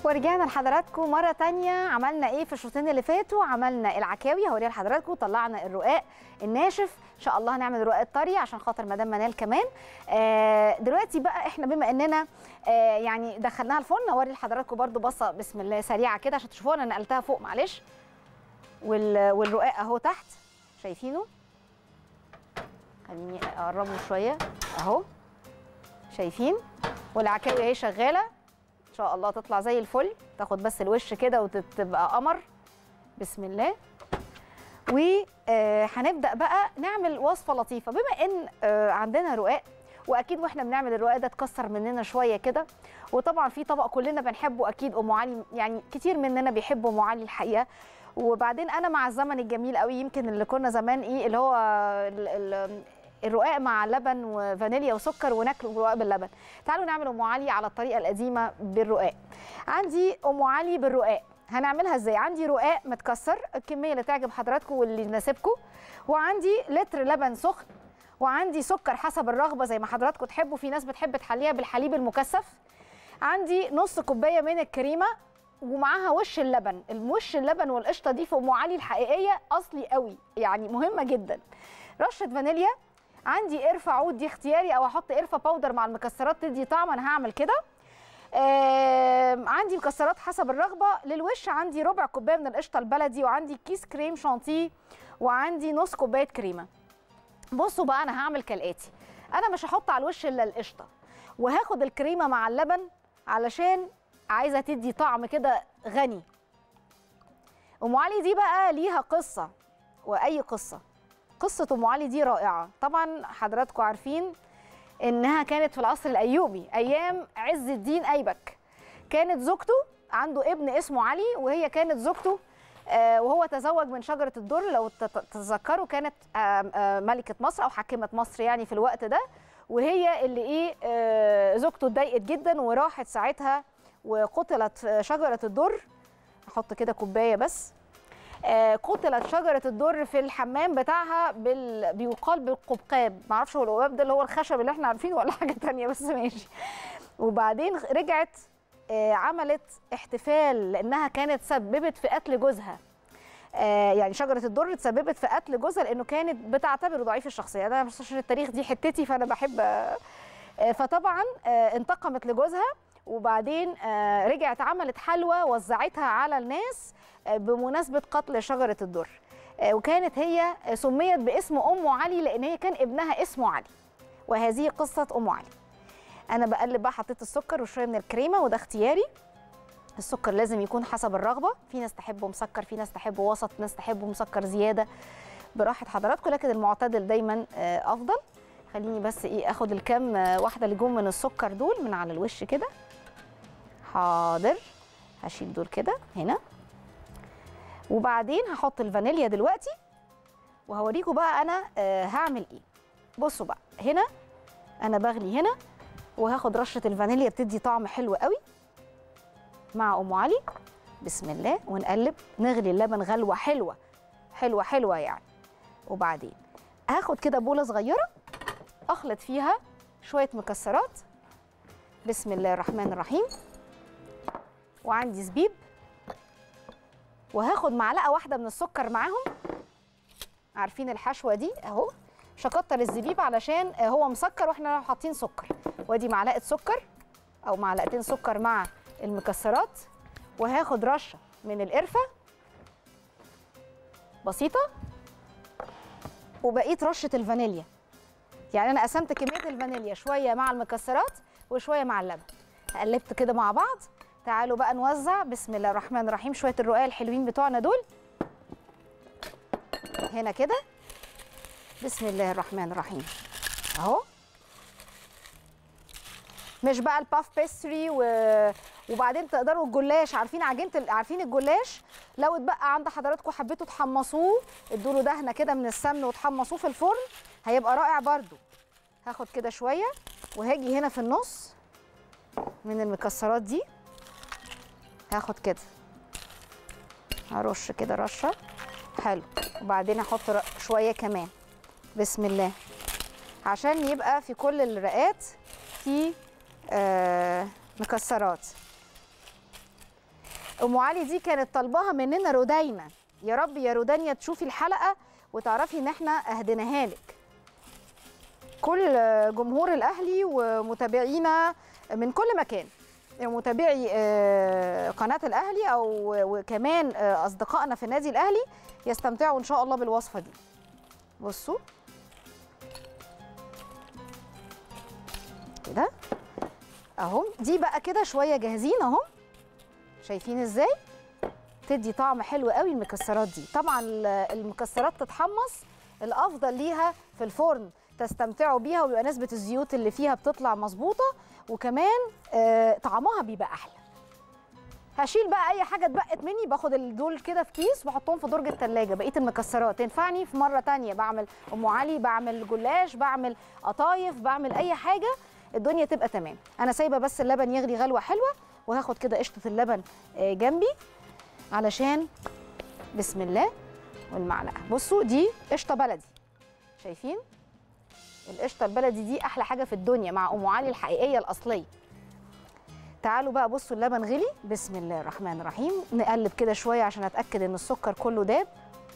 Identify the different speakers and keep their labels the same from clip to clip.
Speaker 1: ورجعنا لحضراتكم مرة تانية عملنا ايه في الشوطين اللي فاتوا عملنا العكاوي هوريها لحضراتكم طلعنا الرقاق الناشف ان شاء الله هنعمل الرقاق الطري عشان خاطر مدام منال كمان آه دلوقتي بقى احنا بما اننا آه يعني دخلناها الفرن اوري لحضراتكم برده بصه بسم الله سريعه كده عشان تشوفوها انا نقلتها فوق معلش وال والرقاق اهو تحت شايفينه خليني اقربه شويه اهو شايفين والعكاوي اهي شغاله ان شاء الله تطلع زي الفل تاخد بس الوش كده وتبقى قمر بسم الله وهنبدا بقى نعمل وصفه لطيفه بما ان آه، عندنا رقاق واكيد واحنا بنعمل الرقاق ده اتكسر مننا شويه كده وطبعا في طبق كلنا بنحبه اكيد ام علي يعني كتير مننا بيحبوا ام علي الحقيقه وبعدين انا مع الزمن الجميل قوي يمكن اللي كنا زمان ايه اللي هو ال- ال- الرقاق مع لبن وفانيليا وسكر وناكله الرقاق باللبن تعالوا نعمل ام علي على الطريقه القديمه بالرقاق عندي ام علي بالرقاق هنعملها ازاي عندي رقاق متكسر الكميه اللي تعجب حضراتكم واللي يناسبكم وعندي لتر لبن سخن وعندي سكر حسب الرغبه زي ما حضراتكم تحبوا في ناس بتحب تحليها بالحليب المكثف عندي نص كوبايه من الكريمه ومعاها وش اللبن الوش اللبن والقشطه دي في ام علي الحقيقيه اصلي قوي يعني مهمه جدا رشه فانيليا عندي قرفه عود دي اختياري او احط قرفه باودر مع المكسرات تدي طعم انا هعمل كده آم، عندي مكسرات حسب الرغبه للوش عندي ربع كوبايه من القشطه البلدي وعندي كيس كريم شانتيه وعندي نص كوبايه كريمه بصوا بقى انا هعمل كالاتي انا مش هحط على الوش الا القشطه وهاخد الكريمه مع اللبن علشان عايزه تدي طعم كده غني ام علي دي بقى ليها قصه واي قصه قصه ام علي دي رائعه طبعا حضراتكم عارفين انها كانت في العصر الايوبي ايام عز الدين ايبك كانت زوجته عنده ابن اسمه علي وهي كانت زوجته آه، وهو تزوج من شجره الدر لو تت- تتذكروا كانت آم، آه، ملكه مصر او حاكمه مصر يعني في الوقت ده وهي اللي ايه آه، زوجته اتضايقت جدا وراحت ساعتها وقتلت في شجره الدر احط كده كوبايه بس آه، قتلت شجره الدر في الحمام بتاعها بال... بيقال بالقبقاب معرفش هو القبقاب ده اللي هو الخشب اللي احنا عارفينه ولا حاجه تانية بس ماشي وبعدين رجعت آه، عملت احتفال لانها كانت سببت في قتل جوزها آه، يعني شجره الدر تسببت في قتل جوزها لانه كانت بتعتبره ضعيف الشخصيه انا بس عشان التاريخ دي حتتي فانا بحب آه، آه، فطبعا آه، انتقمت لجوزها وبعدين آه، رجعت عملت حلوى وزعتها على الناس آه، بمناسبه قتل شجره الدر آه، وكانت هي آه، سميت باسم ام علي لان هي كان ابنها اسمه علي وهذه قصه ام علي انا بقلب بقى حطيت السكر وشويه من الكريمه وده اختياري السكر لازم يكون حسب الرغبه في ناس تحبه مسكر في ناس تحبه وسط ناس تحبه مسكر زياده براحه حضراتكم لكن المعتدل دايما آه، افضل خليني بس ايه اخد الكام آه، واحده اللي جم من السكر دول من على الوش كده حاضر هشيل دول كده هنا وبعدين هحط الفانيليا دلوقتي وهوريكم بقى انا آه، هعمل ايه بصوا بقى هنا انا بغلي هنا وهاخد رشه الفانيليا بتدي طعم حلو قوي مع ام علي بسم الله ونقلب نغلي اللبن غلوه حلوه حلوه حلوه يعني وبعدين هاخد كده بوله صغيره اخلط فيها شويه مكسرات بسم الله الرحمن الرحيم وعندي زبيب وهاخد معلقه واحده من السكر معاهم عارفين الحشوه دي اهو مش هكتر الزبيب علشان هو مسكر واحنا حاطين سكر وادي معلقه سكر او معلقتين سكر مع المكسرات وهاخد رشه من القرفه بسيطه وبقيت رشه الفانيليا يعني انا قسمت كميه الفانيليا شويه مع المكسرات وشويه مع اللبن قلبت كده مع بعض تعالوا بقى نوزع بسم الله الرحمن الرحيم شويه الرقاق الحلوين بتوعنا دول هنا كده بسم الله الرحمن الرحيم اهو مش بقى الباف بيستري و... وبعدين تقدروا الجلاش عارفين عجينه ال- عارفين الجلاش لو اتبقى عند حضراتكم حبيتوا تحمصوه ادوا له دهنه كده من السمن وتحمصوه في الفرن هيبقى رائع برده هاخد كده شويه وهاجي هنا في النص من المكسرات دي هاخد كده هرش كده رشه حلو وبعدين احط ر- شويه كمان بسم الله عشان يبقى في كل الرقات في آه مكسرات ام علي دي كانت طالباها مننا رودينا يا رب يا رودانيا تشوفي الحلقه وتعرفي ان احنا اهديناها لك كل جمهور الاهلي ومتابعينا من كل مكان متابعي آه، قناه الاهلي او وكمان آه، اصدقائنا في النادي الاهلي يستمتعوا ان شاء الله بالوصفه دي بصوا كده اهو دي بقى كده شويه جاهزين اهو شايفين ازاي تدي طعم حلو قوي المكسرات دي طبعا ال- المكسرات تتحمص الافضل ليها في الفرن تستمتعوا بيها ويبقى نسبه الزيوت اللي فيها بتطلع مظبوطه وكمان آه طعمها بيبقى احلى هشيل بقى اي حاجه اتبقت مني باخد ال- دول كده في كيس واحطهم في درج التلاجة بقيه المكسرات تنفعني في مره تانية بعمل ام علي بعمل جلاش بعمل قطايف بعمل اي حاجه الدنيا تبقى تمام انا سايبه بس اللبن يغلي غلوه حلوه وهاخد كده قشطه اللبن آه، جنبي علشان بسم الله والمعلقه بصوا دي قشطه بلدي شايفين القشطه البلدي دي احلى حاجه في الدنيا مع ام علي الحقيقيه الاصليه تعالوا بقى بصوا اللبن غلي بسم الله الرحمن الرحيم نقلب كده شويه عشان اتاكد ان السكر كله داب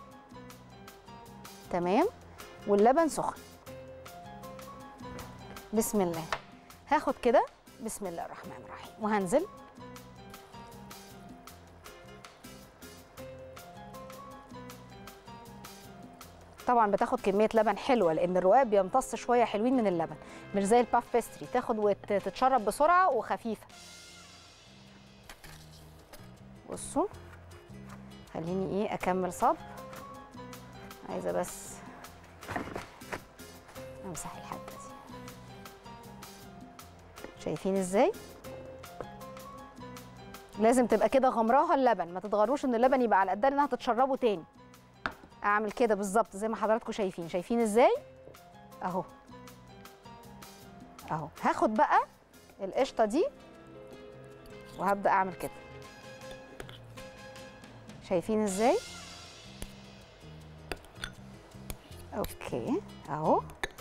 Speaker 1: تمام واللبن سخن بسم الله هاخد كده بسم الله الرحمن الرحيم وهنزل طبعا بتاخد كميه لبن حلوه لان الرقاق بيمتص شويه حلوين من اللبن مش زي الباف بيستري تاخد وتتشرب بسرعه وخفيفه بصوا خليني ايه اكمل صب عايزه بس امسح الحبه دي شايفين ازاي لازم تبقى كده غمراها اللبن ما تتغروش ان اللبن يبقى على قدها انها تتشربه تاني اعمل كده بالظبط زي ما حضراتكم شايفين شايفين ازاي اهو اهو هاخد بقى القشطه دي وهبدا اعمل كده شايفين ازاي اوكي اهو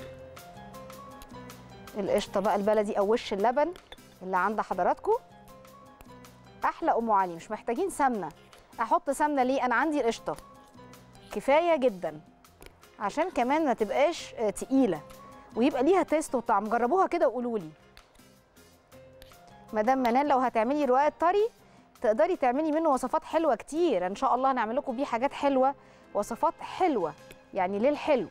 Speaker 1: القشطه بقى البلدي او وش اللبن اللي عند حضراتكم احلى ام علي مش محتاجين سمنه احط سمنه ليه انا عندي القشطه كفايه جدا عشان كمان ما تبقاش آه، تقيله ويبقى ليها تيست وطعم جربوها كده وقولوا لي مدام منال لو هتعملي رقاق طري تقدري تعملي منه وصفات حلوه كتير ان شاء الله هنعمل لكم بيه حاجات حلوه وصفات حلوه يعني للحلو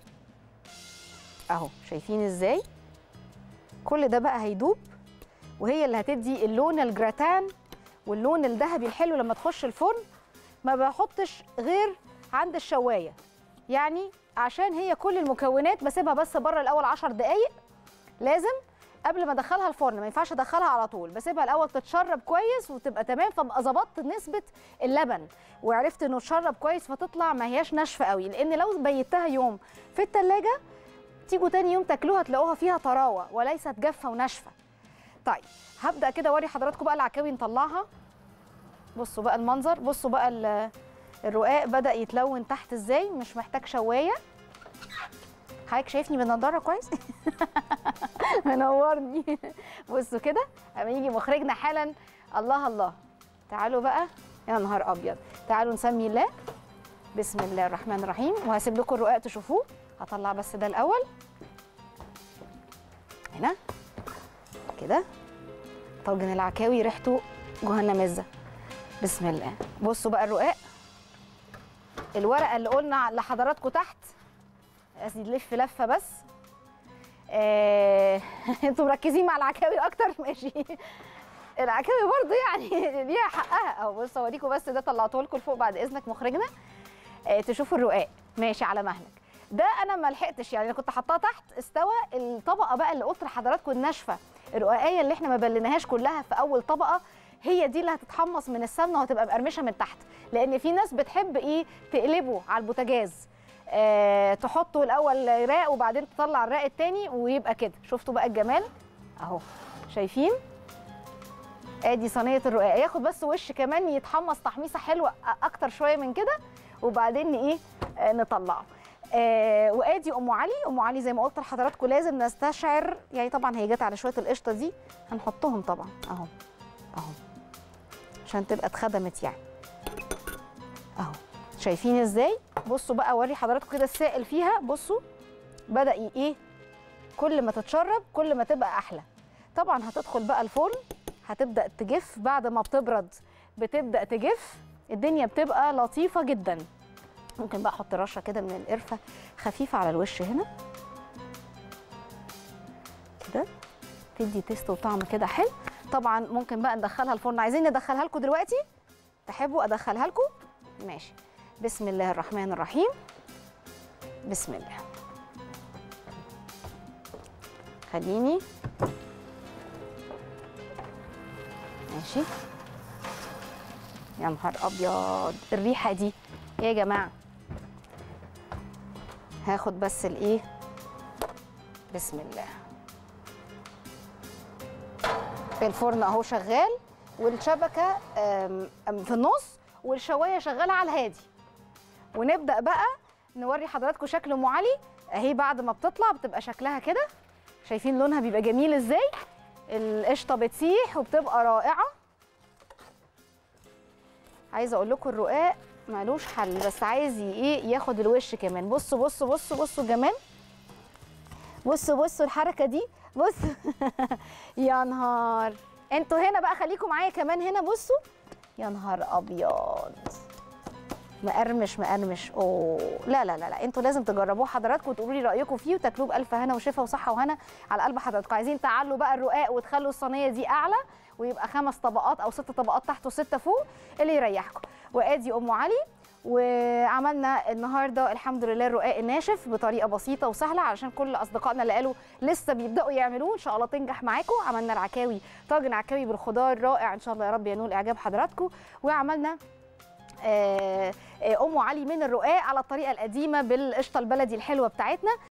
Speaker 1: اهو شايفين ازاي كل ده بقى هيدوب وهي اللي هتدي اللون الجراتان واللون الذهبي الحلو لما تخش الفرن ما بحطش غير عند الشوايه يعني عشان هي كل المكونات بسيبها بس بره الاول 10 دقائق لازم قبل ما ادخلها الفرن ما ينفعش ادخلها على طول بسيبها الاول تتشرب كويس وتبقى تمام فابقى ظبطت نسبه اللبن وعرفت انه اتشرب كويس فتطلع ما هياش ناشفه قوي لان لو بيتها يوم في التلاجة تيجوا تاني يوم تاكلوها تلاقوها فيها طراوه وليست جافه وناشفه طيب هبدا كده اوري حضراتكم بقى العكاوي نطلعها بصوا بقى المنظر بصوا بقى ال- الرقاق بدا يتلون تحت ازاي مش محتاج شوايه حضرتك شايفني بالنضاره كويس منورني بصوا كده اما يجي مخرجنا حالا الله الله تعالوا بقى يا نهار ابيض تعالوا نسمي الله بسم الله الرحمن الرحيم وهسيب لكم الرقاق تشوفوه هطلع بس ده الاول هنا كده طاجن العكاوي ريحته جهنمزه بسم الله بصوا بقى الرقاق الورقه اللي قلنا لحضراتكم تحت قصدي نلف لفه بس آه، انتوا مركزين مع العكاوي اكتر ماشي العكاوي برضو يعني ليها حقها اهو بص اوريكم بس ده طلعته لكم لفوق بعد اذنك مخرجنا آه، تشوفوا الرقاق ماشي على مهلك ده انا ما لحقتش يعني انا كنت حطاه تحت استوى الطبقه بقى اللي قلت لحضراتكم الناشفه الرقاقيه اللي احنا ما بليناهاش كلها في اول طبقه هي دي اللي هتتحمص من السمنه وهتبقى مقرمشه من تحت لان في ناس بتحب ايه تقلبه على البوتاجاز آه تحطه الاول راق وبعدين تطلع الراق التاني ويبقى كده شفتوا بقى الجمال اهو شايفين ادي صينيه الرقاق ياخد بس وش كمان يتحمص تحميصه حلوه أ- اكتر شويه من كده وبعدين ايه آه نطلعه آه وادي ام علي ام علي زي ما قلت لحضراتكم لازم نستشعر يعني طبعا هي جت على شويه القشطه دي هنحطهم طبعا اهو اهو عشان تبقى اتخدمت يعني اهو شايفين ازاي بصوا بقى اوري حضراتكم كده السائل فيها بصوا بدا ي- ايه كل ما تتشرب كل ما تبقى احلى طبعا هتدخل بقى الفرن هتبدا تجف بعد ما بتبرد بتبدا تجف الدنيا بتبقى لطيفه جدا ممكن بقى احط رشه كده من القرفه خفيفه على الوش هنا كده تدي تيست وطعم كده حلو طبعا ممكن بقى ندخلها الفرن عايزين ندخلها لكم دلوقتي تحبوا ادخلها لكم ماشي بسم الله الرحمن الرحيم بسم الله خليني ماشي يا نهار ابيض الريحه دي ايه يا جماعه هاخد بس الايه بسم الله الفرن اهو شغال والشبكه آم، آم، في النص والشوايه شغاله على الهادي ونبدا بقى نوري حضراتكم شكل ام علي اهي بعد ما بتطلع بتبقى شكلها كده شايفين لونها بيبقى جميل ازاي القشطه بتسيح وبتبقى رائعه عايزه اقول لكم الرقاق ملوش حل بس عايز ي- ايه ياخد الوش كمان بصوا بصوا بصوا بصوا الجمال بصوا بصوا الحركه دي بصوا يا نهار انتوا هنا بقى خليكم معايا كمان هنا بصوا يا نهار ابيض مقرمش مقرمش اوه لا لا لا لا انتوا لازم تجربوه حضراتكم وتقولوا لي رايكم فيه وتاكلوه بالف هنا وشفا وصحه وهنا على قلب حضراتكم عايزين تعلوا بقى الرقاق وتخلوا الصينيه دي اعلى ويبقى خمس طبقات او ست طبقات تحت وسته فوق اللي يريحكم وادي ام علي وعملنا النهارده الحمد لله الرقاق الناشف بطريقه بسيطه وسهله علشان كل اصدقائنا اللي قالوا لسه بيبداوا يعملوه ان شاء الله تنجح معاكم عملنا العكاوي طاجن عكاوي بالخضار رائع ان شاء الله يا رب ينول اعجاب حضراتكم وعملنا آه، آه، ام علي من الرقاق على الطريقه القديمه بالقشطه البلدي الحلوه بتاعتنا